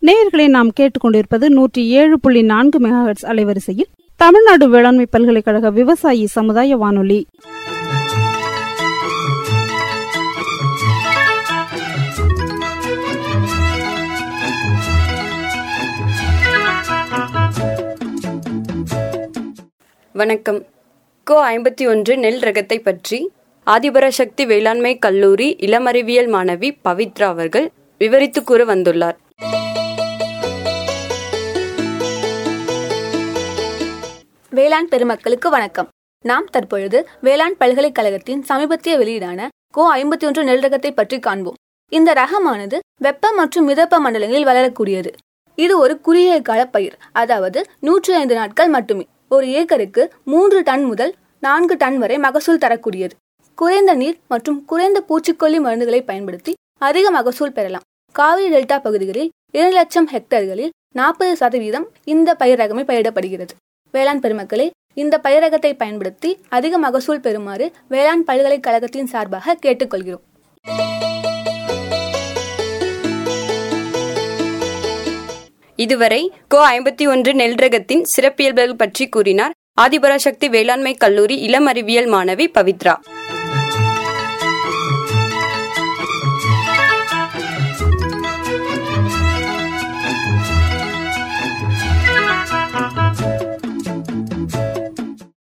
நேயர்களை நாம் கேட்டுக்கொண்டிருப்பது நூற்றி ஏழு புள்ளி நான்கு மெகாஹெட்ஸ் அலைவரிசையில் தமிழ்நாடு வேளாண்மை பல்கலைக்கழக விவசாயி சமுதாய வானொலி வணக்கம் கோ ஐம்பத்தி ஒன்று நெல் ரகத்தை பற்றி ஆதிபராசக்தி வேளாண்மை கல்லூரி இளமறிவியல் மாணவி பவித்ரா அவர்கள் விவரித்து கூற வந்துள்ளார் வேளாண் பெருமக்களுக்கு வணக்கம் நாம் தற்பொழுது வேளாண் பல்கலைக்கழகத்தின் சமீபத்திய வெளியீடான கோ ஐம்பத்தி ஒன்று நெல் ரகத்தை பற்றி காண்போம் இந்த ரகமானது வெப்ப மற்றும் மிதப்ப மண்டலங்களில் வளரக்கூடியது இது ஒரு குறுகிய கால பயிர் அதாவது நூற்றி ஐந்து நாட்கள் மட்டுமே ஒரு ஏக்கருக்கு மூன்று டன் முதல் நான்கு டன் வரை மகசூல் தரக்கூடியது குறைந்த நீர் மற்றும் குறைந்த பூச்சிக்கொல்லி மருந்துகளை பயன்படுத்தி அதிக மகசூல் பெறலாம் காவிரி டெல்டா பகுதிகளில் இரண்டு லட்சம் ஹெக்டேர்களில் நாற்பது சதவீதம் இந்த பயிர் ரகமே பயிரிடப்படுகிறது வேளாண் பெருமக்களே இந்த பயிர் ரகத்தை பயன்படுத்தி அதிக மகசூல் பெறுமாறு வேளாண் பல்கலைக்கழகத்தின் சார்பாக கேட்டுக்கொள்கிறோம் இதுவரை கோ ஐம்பத்தி ஒன்று நெல் ரகத்தின் சிறப்பியல்புகள் பற்றி கூறினார் ஆதிபராசக்தி வேளாண்மை கல்லூரி இளமறிவியல் மாணவி பவித்ரா